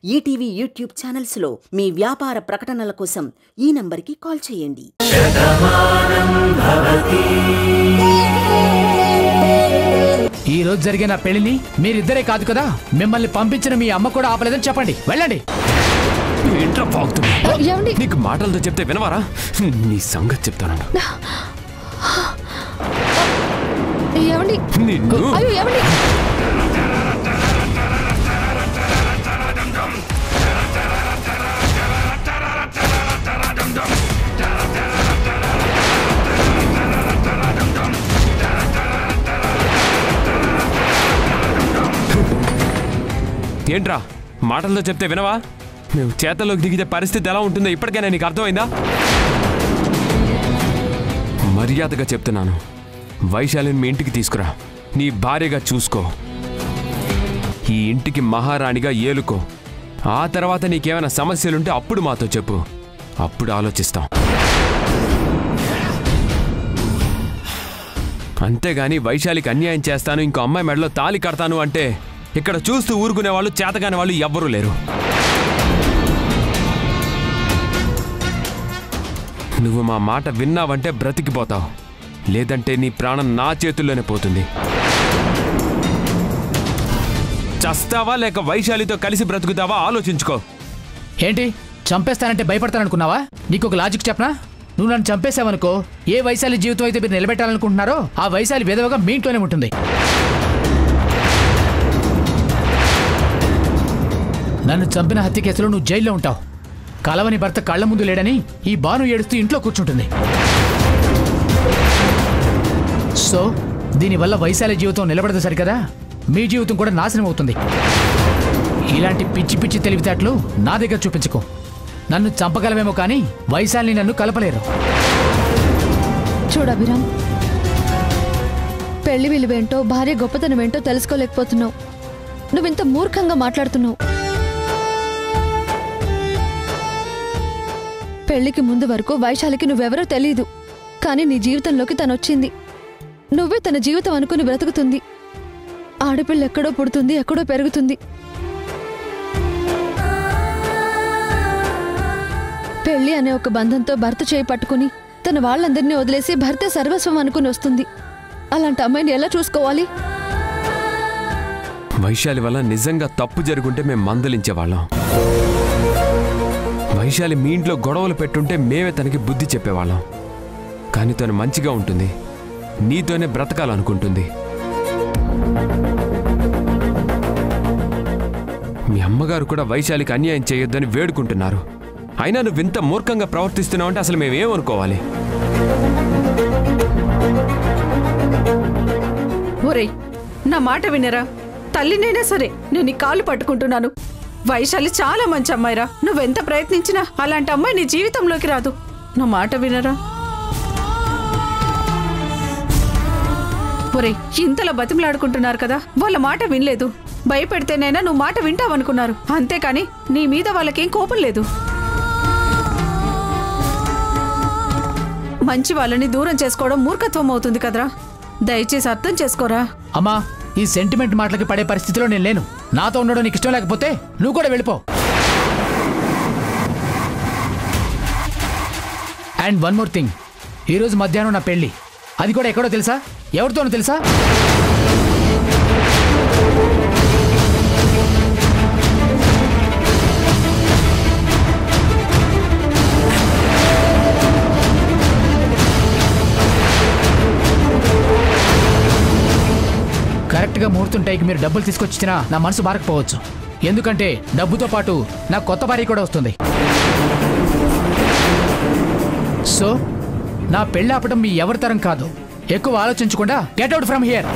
ETV YouTube ఛానల్స్లో మీ వ్యాపార ప్రకటనల కోసం ఈ నంబర్కి కాల్ చేయండి ఈ రోజు జరిగిన పెళ్లిని మీరిద్దరే కాదు కదా మిమ్మల్ని పంపించిన మీ అమ్మ కూడా ఆపలేదని చెప్పండి వెళ్ళండి ఏంట్రా బాగుతుంది ఏమండి నీకు మాటలతో చెప్తే వినవారా నీ సంగతి చెప్తాను ఏమండి నిన్ను అయ్యో ఏమండి ఏంట్రా మాటలతో చెప్తే వినవా మేము చేతల్లోకి దిగితే పరిస్థితి ఎలా ఉంటుందో ఇప్పటికైనా నీకు అర్థమైందా మర్యాదగా చెప్తున్నాను వైశాలిని మీ ఇంటికి తీసుకురా నీ భార్యగా చూసుకో ఈ ఇంటికి మహారాణిగా ఏలుకో ఆ తర్వాత నీకేమైనా సమస్యలుంటే అప్పుడు మాతో చెప్పు అప్పుడు ఆలోచిస్తాం అంతేగాని వైశాలికి అన్యాయం చేస్తాను ఇంకో అమ్మాయి మెడలో తాలి కడతాను అంటే ఇక్కడ చూస్తూ ఊరుకునే వాళ్ళు చేతగాని వాళ్ళు ఎవ్వరూ లేరు నువ్వు మా మాట విన్నావంటే బ్రతికిపోతావు లేదంటే నీ ప్రాణం నా చేతుల్లోనే పోతుంది చస్తావా లేక వైశాలితో కలిసి బ్రతుకుతావా ఆలోచించుకో ఏంటి చంపేస్తానంటే భయపడతాననుకున్నావా నీకు ఒక లాజిక్ చెప్పనా నువ్వు నన్ను చంపేశావనుకో ఏ వైశాలి జీవితం అయితే మీరు నిలబెట్టాలనుకుంటున్నారో ఆ వైశాలి విధవగా మీ ఇంట్లోనే ఉంటుంది నన్ను చంపిన హత్య కేసులో నువ్వు జైల్లో ఉంటావు కలవని భర్త కళ్ళ ముందు లేడని ఈ బాను ఏడుస్తూ ఇంట్లో కూర్చుంటుంది సో దీనివల్ల వైశాలి జీవితం నిలబడదు సరికదా మీ జీవితం కూడా నాశనం అవుతుంది ఇలాంటి పిచ్చి పిచ్చి తెలివితేటలు నా దగ్గర చూపించుకో నన్ను చంపగలవేమో కానీ వైశాలిని నన్ను కలపలేరు చూడు అభిరామ్ పెళ్లి విలువేంటో భార్య గొప్పతనం ఏంటో తెలుసుకోలేకపోతున్నావు నువ్వింత మూర్ఖంగా మాట్లాడుతున్నావు పెళ్లికి ముందు వరకు వైశాలికి నువ్వెవరో తెలియదు కానీ నీ జీవితంలోకి తను వచ్చింది నువ్వే తన జీవితం అనుకుని బ్రతుకుతుంది ఆడపిల్ల ఎక్కడో పుడుతుంది ఎక్కడో పెరుగుతుంది పెళ్లి అనే ఒక బంధంతో భర్త చేయి పట్టుకుని తన వాళ్ళందరినీ వదిలేసి భర్త సర్వస్వం అనుకుని వస్తుంది అలాంటి అమ్మాయిని ఎలా చూసుకోవాలి వైశాలి వల్ల నిజంగా తప్పు జరుగుంటే మేము మందలించేవాళ్ళం వైశాలి మీ ఇంట్లో గొడవలు పెట్టుంటే మేమే తనకి బుద్ధి చెప్పేవాళ్ళం కానీ తను మంచిగా ఉంటుంది నీతోనే బ్రతకాలనుకుంటుంది మీ అమ్మగారు కూడా వైశాలికి అన్యాయం చేయొద్దని వేడుకుంటున్నారు అయినా నువ్వు ఇంత మూర్ఖంగా ప్రవర్తిస్తున్నావు అంటే అసలు మేమేమనుకోవాలి ఒరేయ్ నా మాట వినరా తల్లినైనా సరే నేను నీ కాళ్ళు పట్టుకుంటున్నాను వైశాలి చాలా మంచి అమ్మాయిరా నువ్వెంత ప్రయత్నించినా అలాంటి అమ్మాయి నీ జీవితంలోకి రాదు నా మాట వినరా ఒరేయ్ ఇంతలా బతిమలాడుకుంటున్నారు కదా వాళ్ళ మాట వినలేదు భయపెడితేనైనా నువ్వు మాట వింటావనుకున్నారు అంతేకాని నీ మీద వాళ్ళకేం కోపం లేదు మంచి వాళ్ళని దూరం చేసుకోవడం మూర్ఖత్వం అవుతుంది కదరా దయచేసి అర్థం చేసుకోరా అమ్మా ఈ సెంటిమెంట్ మాటలకి పడే పరిస్థితిలో నేను లేను నాతో ఉండడం నీకు ఇష్టం లేకపోతే నువ్వు కూడా వెళ్ళిపో అండ్ వన్ మోర్ థింగ్ ఈరోజు మధ్యాహ్నం నా పెళ్ళి అది కూడా ఎక్కడో తెలుసా ఎవరితోనో తెలుసా కరెక్ట్గా ముహూర్తం టైంకి మీరు డబ్బులు తీసుకొచ్చినా నా మనసు బారకపోవచ్చు ఎందుకంటే డబ్బుతో పాటు నా కొత్త భార్య కూడా వస్తుంది సో నా పెళ్ళి ఆపటం మీ ఎవరి తరం కాదు ఎక్కువ ఆలోచించకుండా get out from here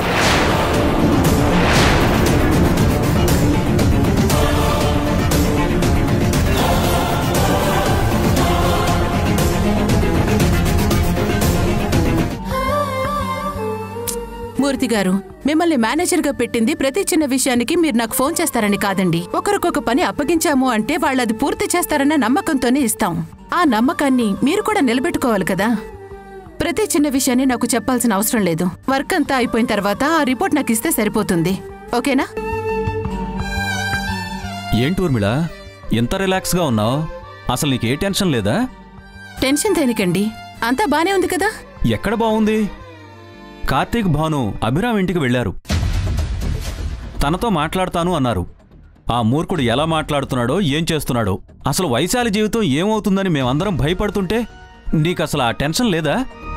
Murthy గారు మిమ్మల్ని మేనేజర్గా పెట్టింది ప్రతి చిన్న విషయానికి మీరు నాకు ఫోన్ చేస్తారని కాదండి ఒకరికొక పని అప్పగించాము అంటే వాళ్ళు అది పూర్తి చేస్తారన్న నమ్మకంతోనే ఇస్తాం ఆ నమ్మకాన్ని మీరు కూడా నిలబెట్టుకోవాలి కదా ప్రతి చిన్న విషయాన్ని నాకు చెప్పాల్సిన అవసరం లేదు వర్క్ అంతా అయిపోయిన తర్వాత ఆ రిపోర్ట్ నాకు ఇస్తే సరిపోతుంది ఓకేనా ఏంటి ఊర్మిళ ఎంత రిలాక్స్గా ఉన్నావు అసలు నీకే టెన్షన్ లేదా టెన్షన్ దేనికండి అంతా బానే ఉంది కదా ఎక్కడ బాగుంది కార్తీక్ భాను అభిరామ్ ఇంటికి వెళ్ళారు తనతో మాట్లాడతాను అన్నారు ఆ మూర్ఖుడు ఎలా మాట్లాడుతున్నాడో ఏం చేస్తున్నాడో అసలు వైశాలి జీవితం ఏమవుతుందని మేమందరం భయపడుతుంటే నీకసలు ఆ టెన్షన్ లేదా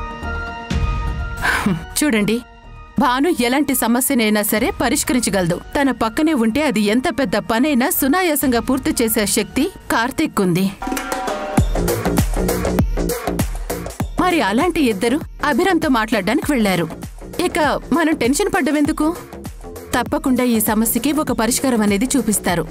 చూడండి భాను ఎలాంటి సమస్యనైనా సరే పరిష్కరించగలదు తన పక్కనే ఉంటే అది ఎంత పెద్ద పనైనా సునాయాసంగా పూర్తి చేసే శక్తి కార్తీక్ ఉంది మరి అలాంటి ఇద్దరు అభిరామ్తో మాట్లాడడానికి వెళ్లారు ఇక మనం టెన్షన్ పడ్డవెందుకు తప్పకుండా ఈ సమస్యకి ఒక పరిష్కారం అనేది చూపిస్తారు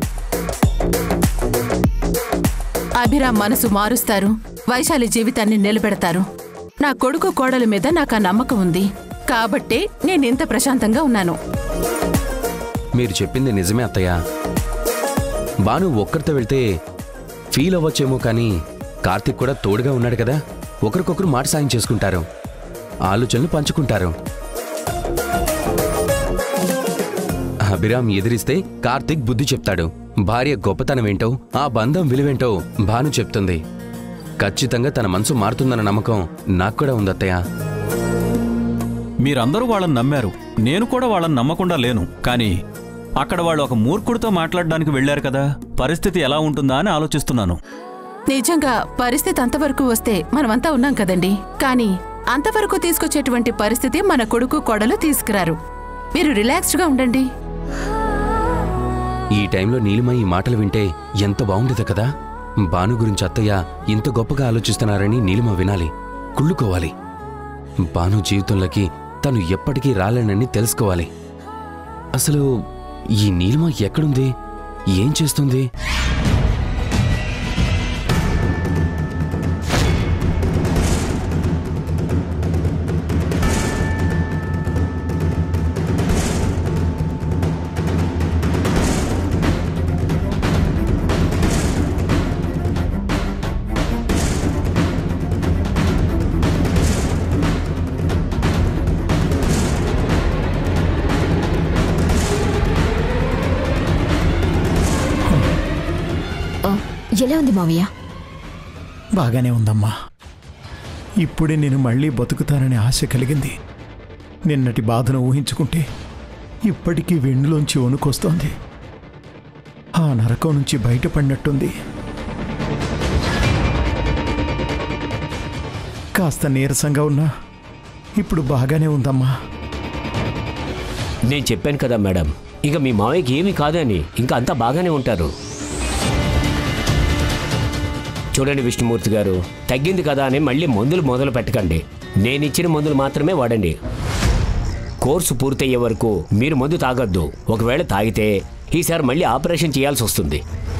అభిరామ్ మనసు మారుస్తారు వైశాలి జీవితాన్ని నిలబెడతారు నా కొడుకు కోడల మీద నాకు ఆ నమ్మకం ఉంది కాబట్టే నేనింత ప్రశాంతంగా ఉన్నాను మీరు చెప్పింది నిజమే అత్తయ్య బాను ఒక్కరితో వెళ్తే ఫీల్ అవ్వచ్చేమో కానీ కార్తిక్ కూడా తోడుగా ఉన్నాడు కదా ఒకరికొకరు మాట సాయం చేసుకుంటారు ఆలోచనలు పంచుకుంటారు అభిరామ్ ఎదిరిస్తే కార్తిక్ బుద్ధి చెప్తాడు భార్య గొప్పతనం ఏంటో ఆ బంధం విలువేంటో భాను చెప్తుంది ఖచ్చితంగా తన మనసు మారుతుందన్న నమ్మకం నాకు కూడా ఉంది అత్తయ్య మీరందరూ వాళ్ళని నమ్మారు నేను కూడా వాళ్ళని నమ్మకుండా లేను కానీ అక్కడ వాళ్ళు ఒక మూర్ఖుడితో మాట్లాడడానికి వెళ్ళారు కదా పరిస్థితి ఎలా ఉంటుందా అని ఆలోచిస్తున్నాను నిజంగా పరిస్థితి అంతవరకు వస్తే మనమంతా ఉన్నాం కదండి కానీ అంతవరకు తీసుకొచ్చేటువంటి పరిస్థితి మన కొడుకు కోడలు తీసుకురారు మీరు రిలాక్స్డ్గా ఉండండి ఈ టైంలో నీలిమ ఈ మాటలు వింటే ఎంత బాగుండేది కదా బాను గురించి అత్తయ్య ఇంత గొప్పగా ఆలోచిస్తున్నారని నీలిమ వినాలి కుళ్ళుకోవాలి బాను జీవితంలోకి తను ఎప్పటికీ రాలేనని తెలుసుకోవాలి అసలు ఈ నీలిమ ఎక్కడుంది ఏం చేస్తుంది ఎలా ఉంది మావయ్య బాగానే ఉందమ్మా ఇప్పుడే నేను మళ్ళీ బతుకుతానని ఆశ కలిగింది నిన్నటి బాధను ఊహించుకుంటే ఇప్పటికీ వెన్నులోంచి వణుకొస్తోంది ఆ నరకం నుంచి బయటపడినట్టుంది కాస్త నీరసంగా ఉన్నా ఇప్పుడు బాగానే ఉందమ్మా నేను చెప్పాను కదా మేడం ఇక మీ మావయ్యకి ఏమీ కాదని ఇంకా అంతా బాగానే ఉంటారు చూడండి విష్ణుమూర్తి గారు తగ్గింది కదా అని మళ్ళీ మందులు మొదలు పెట్టకండి నేను ఇచ్చిన మందులు మాత్రమే వాడండి కోర్సు పూర్తయ్యే వరకు మీరు మందు తాగొద్దు ఒకవేళ తాగితే ఈసారి మళ్ళీ ఆపరేషన్ చేయాల్సి వస్తుంది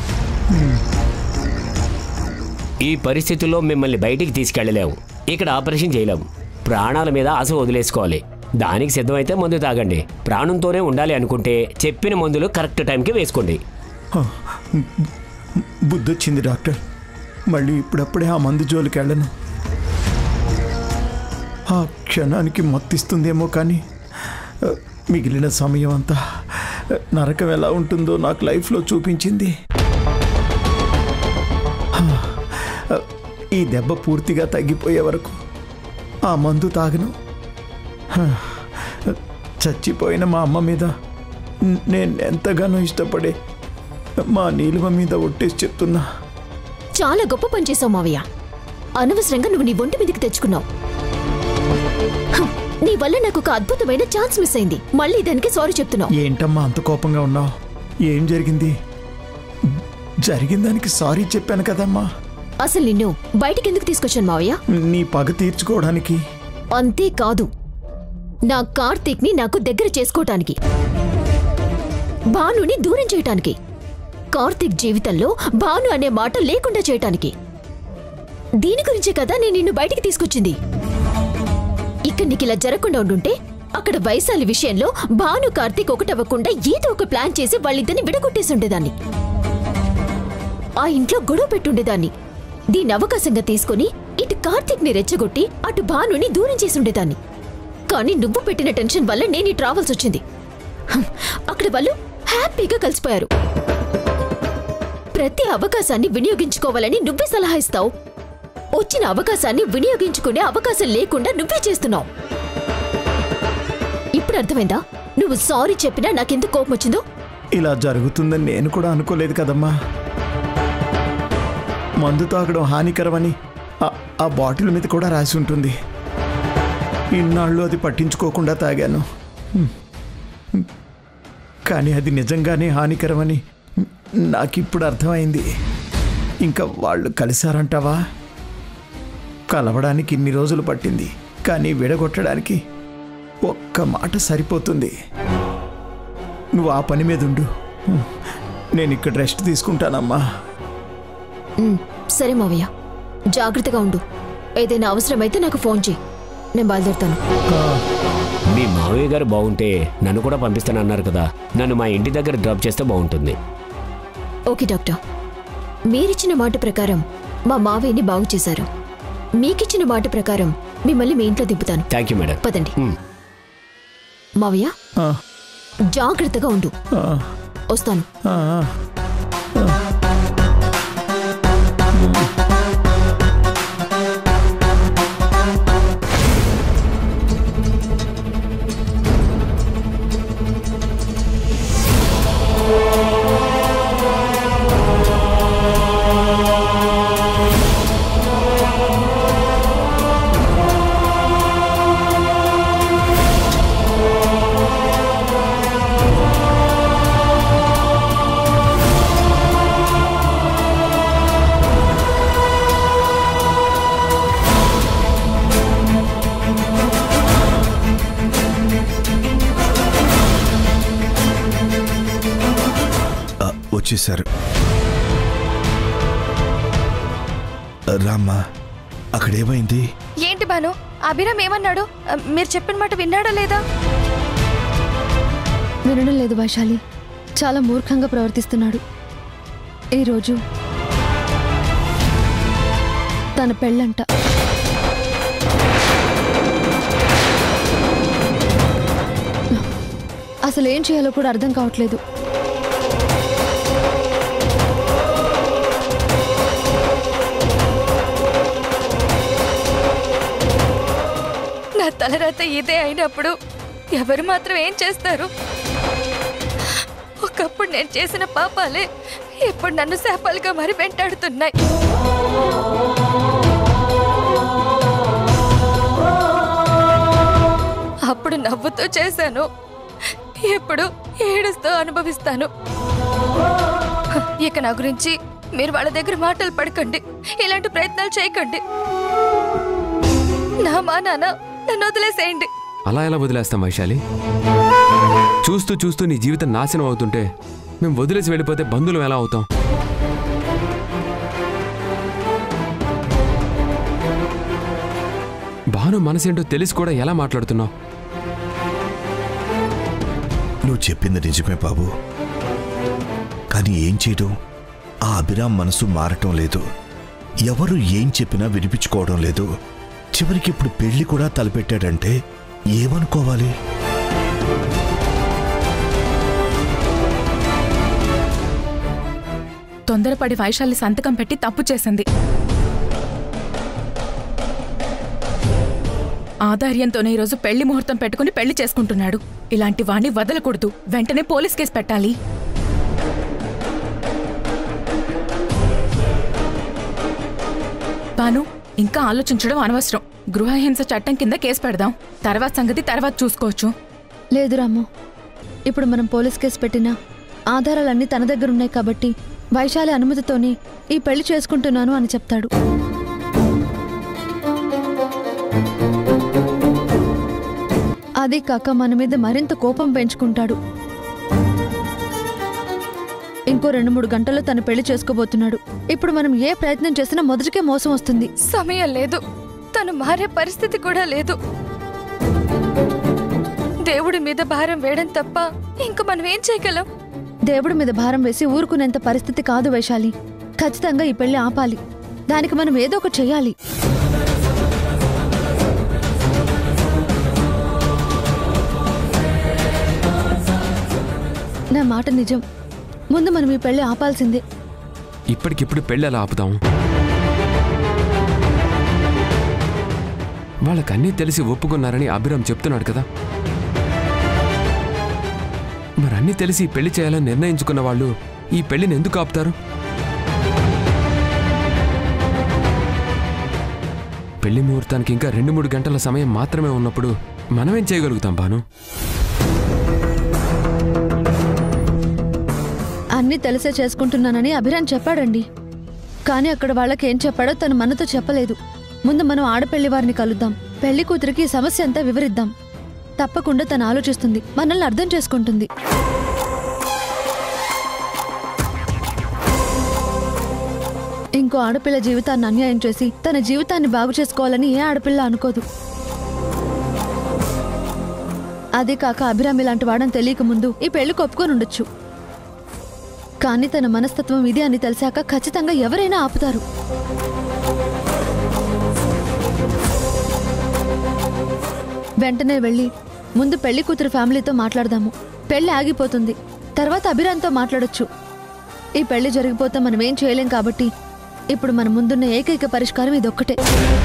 ఈ పరిస్థితుల్లో మిమ్మల్ని బయటికి తీసుకెళ్ళలేము ఇక్కడ ఆపరేషన్ చేయలేము ప్రాణాల మీద ఆశ వదిలేసుకోవాలి దానికి సిద్ధమైతే మందు తాగండి ప్రాణంతోనే ఉండాలి అనుకుంటే చెప్పిన మందులు కరెక్ట్ టైంకి వేసుకోండి హ, బుద్ధొచ్చింది డాక్టర్ మళ్ళీ ఇప్పుడప్పుడే ఆ మందు జోలికి వెళ్ళను ఆ క్షణానికి మత్తిస్తుందేమో కానీ ఆ, మిగిలిన సమయం అంతా ఆ, నరకం ఎలా ఉంటుందో నాకు లైఫ్లో చూపించింది హ, ఆ, ఈ దెబ్బ పూర్తిగా తగ్గిపోయే వరకు ఆ మందు తాగను హ, చచ్చిపోయిన మా అమ్మ మీద న- నేను ఎంతగానో ఇష్టపడే మా నీలువ మీద ఒట్టేసి చెప్తున్నా చాలా గొప్ప పని చేసావు మావయ్య అనవసరంగా నువ్వు నీ ఒంటి మీదకి తెచ్చుకున్నావు హం, నీ వల్ల నాకు ఒక అద్భుతమైన ఛాన్స్ మిస్ అయింది మళ్ళీ దానికి సారీ చెప్తున్నావు ఏంటమ్మా అంత కోపంగా ఉన్నావు ఏం జరిగింది జరిగిన దానికి సారీ చెప్పాను కదమ్మా అసలు నిన్ను బయటికి ఎందుకు తీసుకొచ్చాను మావయ్య నీ పగ తీర్చుకోవడానికి అంతేకాదు నా కార్తీక్ ని నాకు దగ్గర చేసుకోవటానికి భానుని దూరం చేయటానికి కార్తీక్ జీవితంలో భాను అనే మాట లేకుండా చేయటానికి దీని గురించే కదా నేను నిన్ను బయటికి తీసుకొచ్చింది ఇక్కడ నీకు ఇలా జరగకుండా ఉండుంటే అక్కడ వైశాలి విషయంలో భాను కార్తీక్ ఒకటవ్వకుండా ఏదో ఒక ప్లాన్ చేసి వాళ్ళిద్దరిని విడగొట్టేసి ఉండేదాన్ని ఆ ఇంట్లో గొడవ పెట్టుండేదాన్ని దీన్ని అవకాశంగా తీసుకొని ఇటు కార్తీక్ ని రెచ్చగొట్టి అటు భానుని దూరం చేసి ఉండేదాన్ని కానీ నువ్వు పెట్టిన టెన్షన్ వల్ల నేను ఇటు రావాల్సి వచ్చింది హం, అక్కడ వాళ్ళు హ్యాపీగా కలిసిపోయారు ప్రతి అవకాశాన్ని వినియోగించుకోవాలని నువ్వే సలహా ఇస్తావు వచ్చిన అవకాశాన్ని వినియోగించుకునే అవకాశం లేకుండా నువ్వే చేస్తున్నావు ఇప్పుడు అర్థమైందా నువ్వు సారీ చెప్పినా నాకెందుకు కోపం వచ్చిందో ఇలా జరుగుతుందని నేను కూడా అనుకోలేదు కదమ్మా మందు తాగడం హానికరమని ఆ- ఆ బాటిల్ మీద కూడా రాసి ఉంటుంది ఇన్నాళ్ళు అది పట్టించుకోకుండా తాగాను హ్మ్. హ్మ్. కానీ అది నిజంగానే హానికరమని నాకిప్పుడు అర్థమైంది ఇంకా వాళ్ళు కలిశారంటావా కలవడానికి ఇన్ని రోజులు పట్టింది కానీ విడగొట్టడానికి ఒక్క మాట సరిపోతుంది నువ్వు ఆ పని మీద ఉండు హ్మ్. నేను ఇక్కడ రెస్ట్ తీసుకుంటానమ్మా ఉమ్, సరే మావయ్య జాగ్రత్తగా ఉండు ఏదైనా అవసరమైతే నాకు ఫోన్ చేయి నేను బయలుదేరుతాను మీ మావయ్య గారు బాగుంటే నన్ను కూడా పంపిస్తానన్నారు కదా నన్ను మా ఇంటి దగ్గర డ్రాప్ చేస్తే బాగుంటుంది ఓకే డాక్టర్ మీరిచ్చిన మాట ప్రకారం మా మావయ్యని బాగు చేశారు మీకిచ్చిన మాట ప్రకారం మిమ్మల్ని మీ ఇంట్లో దింపుతాను థ్యాంక్ యూ మేడం పదండి ఉమ్. మావయ్య ఆ, జాగ్రత్తగా ఉండు ఆ, వస్తాను ఆ, ఆ. ఆ, వచ్చేశారు రామ్మా అక్కడేమైంది ఏంటి బాను అభిరామ్ ఏమన్నాడు ఆ, మీరు చెప్పిన మాట విన్నాడా లేదా వినడం లేదు వైశాలి చాలా మూర్ఖంగా ప్రవర్తిస్తున్నాడు ఈరోజు తన పెళ్ళంట అసలు ఏం చేయాలో కూడా అర్థం కావట్లేదు నా తలరాత ఇదే అయినప్పుడు ఎవరు మాత్రం ఏం చేస్తారు ఒకప్పుడు నేను చేసిన పాపాలే ఇప్పుడు నన్ను శాపాలుగా మరి వెంటాడుతున్నాయి అప్పుడు నవ్వుతూ చేశాను ఇప్పుడు ఏడుస్తూ అనుభవిస్తాను ఇక నా గురించి మీరు వాళ్ళ దగ్గర మాటలు పడకండి ఇలాంటి ప్రయత్నాలు చేయకండి నా మా నాన్న నన్ను వదిలేసేయండి అలా ఎలా వదిలేస్తాం వైశాలి చూస్తూ చూస్తూ నీ జీవితం నాశనం అవుతుంటే మేము వదిలేసి వెళ్ళిపోతే బంధువులం ఎలా అవుతాం భాను మనసేంటో తెలిసి కూడా ఎలా మాట్లాడుతున్నావు నువ్వు చెప్పింది నిజమే బాబు కానీ ఏం చేయడం ఆ అభిరామ్ మనసు మారటం లేదు ఎవరు ఏం చెప్పినా వినిపించుకోవడం లేదు చివరికి ఇప్పుడు పెళ్లి కూడా తలపెట్టాడంటే ఏమనుకోవాలి తొందరపడి వైశాలి సంతకం పెట్టి తప్పు చేసింది ఆధార్యంతోనే ఈరోజు పెళ్లి ముహూర్తం పెట్టుకుని పెళ్లి చేసుకుంటున్నాడు ఇలాంటి వాణ్ణి వదలకూడదు వెంటనే పోలీస్ కేసు పెట్టాలి బాను ఇంకా ఆలోచించడం అనవసరం గృహహింస చట్టం కింద కేసు పెడదాం తర్వాత సంగతి తర్వాత చూసుకోవచ్చు లేదు రాము ఇప్పుడు మనం పోలీస్ కేసు పెట్టినా ఆధారాలన్నీ తన దగ్గర ఉన్నాయి కాబట్టి వైశాలి అనుమతితోనే ఈ పెళ్లి చేసుకుంటున్నాను అని చెప్తాడు అది కాక మన మీద మరింత కోపం పెంచుకుంటాడు ఇంకో రెండు మూడు గంటల్లో తను పెళ్లి చేసుకోబోతున్నాడు ఇప్పుడు మనం ఏ ప్రయత్నం చేసినా మొదటికే మోసం వస్తుంది సమయం లేదు తను మారే పరిస్థితి కూడా లేదు దేవుడి మీద భారం వేయడం తప్ప ఇంక మనం ఏం చేయగలం దేవుడి మీద భారం వేసి ఊరుకునేంత పరిస్థితి కాదు వైశాలి ఖచ్చితంగా ఈ పెళ్లి ఆపాలి దానికి మనం ఏదో ఒకటి చెయ్యాలి నా మాట నిజం ముందు మనం ఈ పెళ్లి ఆపాల్సిందే ఇప్పటికిప్పుడు పెళ్ళి ఎలా ఆపుతాం వాళ్ళకన్నీ తెలిసి ఒప్పుకున్నారని అభిరామ్ చెప్తున్నాడు కదా మరి అన్నీ తెలిసి ఈ పెళ్లి చేయాలని నిర్ణయించుకున్న వాళ్ళు ఈ పెళ్లిని ఎందుకు ఆపుతారు పెళ్లి ముహూర్తానికి ఇంకా రెండు మూడు గంటల సమయం మాత్రమే ఉన్నప్పుడు మనమేం చేయగలుగుతాం బాను అన్నీ తెలిసే చేసుకుంటున్నానని అభిరాన్ చెప్పాడండి కానీ అక్కడ వాళ్ళకి ఏం చెప్పాడో తను మనతో చెప్పలేదు ముందు మనం ఆడపెళ్లి వారిని కలుద్దాం పెళ్లి కూతురికి ఈ సమస్య అంతా వివరిద్దాం తప్పకుండా తను ఆలోచిస్తుంది మనల్ని అర్థం చేసుకుంటుంది ఇంకో ఆడపిల్ల జీవితాన్ని అన్యాయం చేసి తన జీవితాన్ని బాగు చేసుకోవాలని ఏ ఆడపిల్ల అనుకోదు అదే కాక అభిరామి లాంటి వాడని తెలియక ముందు ఈ పెళ్లికి ఒప్పుకొని ఉండొచ్చు కానీ తన మనస్తత్వం ఇది అని తెలిసాక ఖచ్చితంగా ఎవరైనా ఆపుతారు వెంటనే వెళ్ళి ముందు పెళ్లి కూతురు ఫ్యామిలీతో మాట్లాడదాము పెళ్లి ఆగిపోతుంది తర్వాత అభిరాన్తో మాట్లాడొచ్చు ఈ పెళ్లి జరిగిపోతే మనం ఏం చేయలేం కాబట్టి ఇప్పుడు మన ముందున్న ఏకైక పరిష్కారం ఇదొక్కటే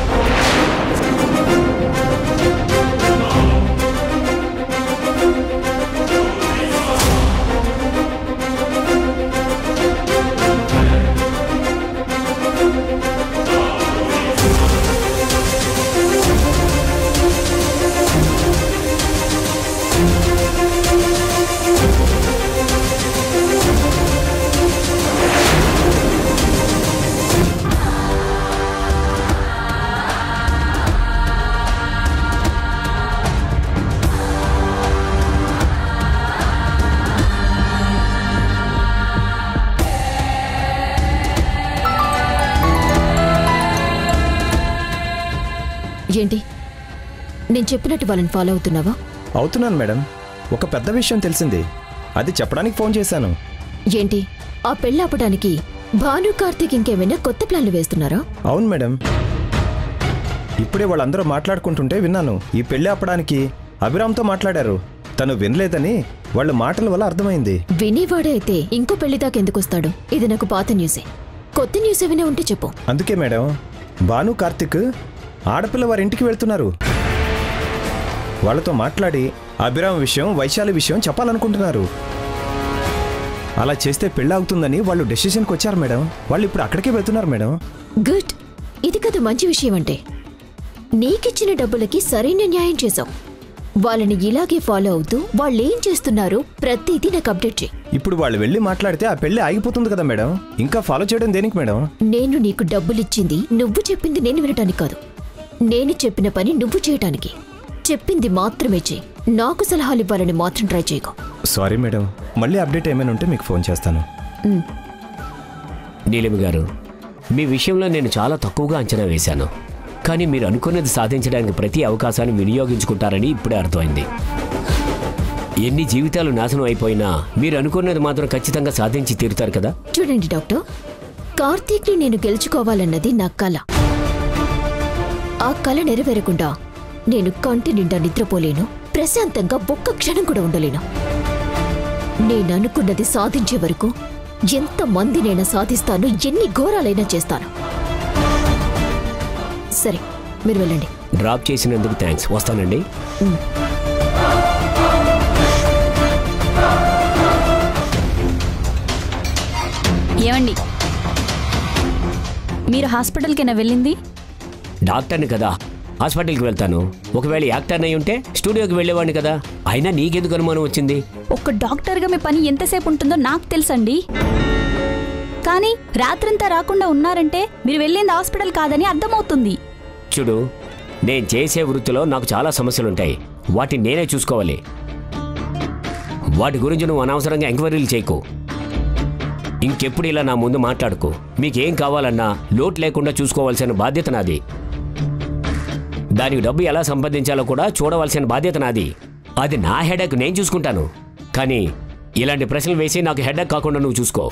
ఏంటి నేను చెప్పినట్టు వాళ్ళని ఫాలో అవుతున్నావా అవుతున్నాను మేడం ఒక పెద్ద విషయం తెలిసింది అది చెప్పడానికి ఫోన్ చేశాను ఏంటి ఆ పెళ్లి ఆపడానికి భాను కార్తీక్ ఇంకేమైనా కొత్త ప్లాన్లు వేస్తున్నారా అవును మేడం ఇప్పుడే వాళ్ళందరూ మాట్లాడుకుంటుంటే విన్నాను ఈ పెళ్లి ఆపడానికి అభిరామ్తో మాట్లాడారు తను వినలేదని వాళ్ళ మాటల వల్ల అర్థమైంది వినేవాడే అయితే ఇంకో పెళ్లి దాకా ఎందుకు వస్తాడు ఇది నాకు పాత న్యూసే కొత్త న్యూస్ ఏమైనా ఉంటే చెప్పు అందుకే మేడం భాను కార్తిక్ ఆడపిల్ల వారి ఇంటికి వెళ్తున్నారు వాళ్ళతో మాట్లాడి అభిరామ్ విషయం వైశాలి విషయం చెప్పాలనుకుంటున్నారు అలా చేస్తే పెళ్ళవుతుందని వాళ్ళు డెసిషన్కి వచ్చారు మేడం వాళ్ళు ఇప్పుడు అక్కడికే వెళ్తున్నారు మేడం గుడ్ ఇది కదా మంచి విషయం అంటే నీకిచ్చిన డబ్బులకి సరైన న్యాయం చేశావు వాళ్ళని ఇలాగే ఫాలో అవుతూ వాళ్ళేం చేస్తున్నారు ప్రతిదీ నాకు అప్డేట్ చేయి ఇప్పుడు వాళ్ళు వెళ్ళి మాట్లాడితే ఆ పెళ్లి ఆగిపోతుంది కదా మేడం ఇంకా ఫాలో చేయడం దేనికి మేడం నేను నీకు డబ్బులిచ్చింది నువ్వు చెప్పింది నేను వినటానికి కాదు నేను చెప్పిన పని నువ్వు చేయటానికి చెప్పింది మాత్రమే చేయి నాకు సలహాలు ఇవ్వాలని మాత్రం ట్రై చేయకు సారీ మేడం మళ్ళీ అప్డేట్ ఏమైనా ఉంటే మీకు ఫోన్ చేస్తాను నీలిమి గారు మీ విషయంలో నేను చాలా తక్కువగా అంచనా వేశాను కానీ మీరు అనుకున్నది సాధించడానికి ప్రతి అవకాశాన్ని వినియోగించుకుంటారని ఇప్పుడే అర్థమైంది ఎన్ని జీవితాలు నాశనం అయిపోయినా మీరు అనుకున్నది మాత్రం ఖచ్చితంగా సాధించి తీరుతారు కదా చూడండి డాక్టర్ కార్తీక్ని నేను గెలుచుకోవాలన్నది నా కల ఆ కల నెరవేరకుండా నేను కంటి నిండా నిద్రపోలేను ప్రశాంతంగా ఒక్క క్షణం కూడా ఉండలేను నేను అనుకున్నది సాధించే వరకు ఎంత మందినైనా సాధిస్తాను ఎన్ని ఘోరాలైనా చేస్తాను సరే మీరు వెళ్ళండి డ్రాప్ చేసినందుకు థ్యాంక్స్ వస్తానండి ఏమండి మీరు హాస్పిటల్కేనా వెళ్ళింది డాక్టర్ని కదా హాస్పిటల్కి వెళ్తాను ఒకవేళ యాక్టర్ అయి ఉంటే స్టూడియోకి వెళ్ళేవాడిని కదా అయినా నీకెందుకు అనుమానం వచ్చింది ఒక డాక్టర్గా మీ పని ఎంతసేపు ఉంటుందో నాకు తెలుసండి కానీ రాత్రంతా రాకుండా ఉన్నారంటే మీరు వెళ్ళింది హాస్పిటల్ కాదని అర్థమవుతుంది చూడు నేను చేసే వృత్తిలో నాకు చాలా సమస్యలుంటాయి వాటిని నేనే చూసుకోవాలి వాటి గురించి నువ్వు అనవసరంగా ఎంక్వైరీలు చేయకు ఇంకెప్పుడు ఇలా నా ముందు మాట్లాడుకో మీకేం కావాలన్నా లోటు లేకుండా చూసుకోవాల్సిన బాధ్యత నాది దానికి డబ్బు ఎలా సంపాదించాలో కూడా చూడవలసిన బాధ్యత నాది అది నా హెడక్ నేను చూసుకుంటాను కానీ ఇలాంటి ప్రశ్నలు వేసి నాకు హెడక్ కాకుండా నువ్వు చూసుకో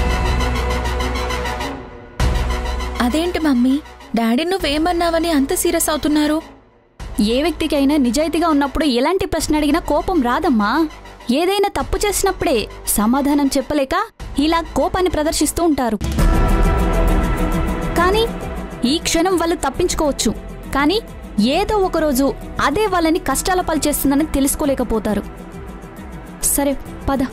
అదేంటి మమ్మీ డాడీ నువ్వేమన్నావని అంత సీరియస్ అవుతున్నారు ఏ వ్యక్తికైనా నిజాయితీగా ఉన్నప్పుడు ఎలాంటి ప్రశ్న అడిగినా కోపం రాదమ్మా ఏదైనా తప్పు చేసినప్పుడే సమాధానం చెప్పలేక ఇలా కోపాన్ని ప్రదర్శిస్తూ ఉంటారు కానీ ఈ క్షణం వాళ్ళు తప్పించుకోవచ్చు కానీ ఏదో ఒక రోజు అదే వాళ్ళని కష్టాల పాలు చేస్తుందని తెలుసుకోలేకపోతారు సరే పద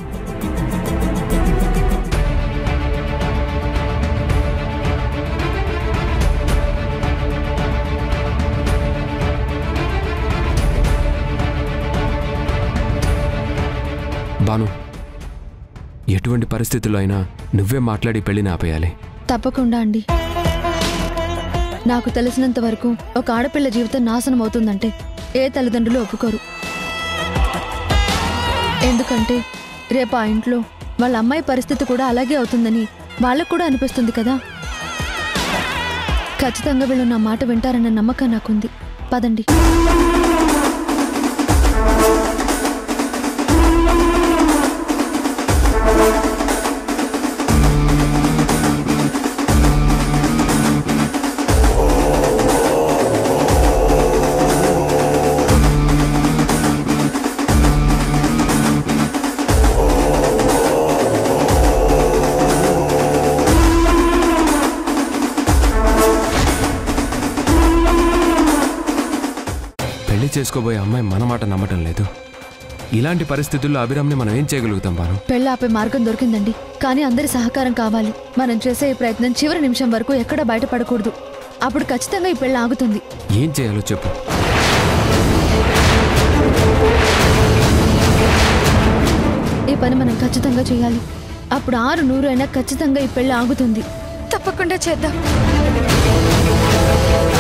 బాను ఎటువంటి పరిస్థితుల్లో అయినా నువ్వే మాట్లాడి పెళ్లిని ఆపేయాలి తప్పకుండా అండి నాకు తెలిసినంత వరకు ఒక ఆడపిల్ల జీవితం నాశనం అవుతుందంటే ఏ తల్లిదండ్రులు ఒప్పుకోరు ఎందుకంటే రేపు ఆ ఇంట్లో వాళ్ళ అమ్మాయి పరిస్థితి కూడా అలాగే అవుతుందని వాళ్ళకు కూడా అనిపిస్తుంది కదా ఖచ్చితంగా వీళ్ళు నా మాట వింటారన్న నమ్మకం నాకుంది పదండి పెళ్లి చేసుకోబోయే అమ్మాయి మన మాట నమ్మటం లేదు ఇలాంటి పరిస్థితుల్లో అభిరామ్ని మనం ఏం చేయగలుగుతాం బాను పెళ్ళి ఆపే మార్గం దొరికిందండి కానీ అందరి సహకారం కావాలి మనం చేసే ఈ ప్రయత్నం చివరి నిమిషం వరకు ఎక్కడా బయటపడకూడదు అప్పుడు ఖచ్చితంగా ఈ పెళ్ళి ఆగుతుంది ఏం చేయాలో చెప్పు ఈ పని మనం ఖచ్చితంగా చేయాలి అప్పుడు ఆరు నూరు అయినా ఖచ్చితంగా ఈ పెళ్లి ఆగుతుంది తప్పకుండా చేద్దాం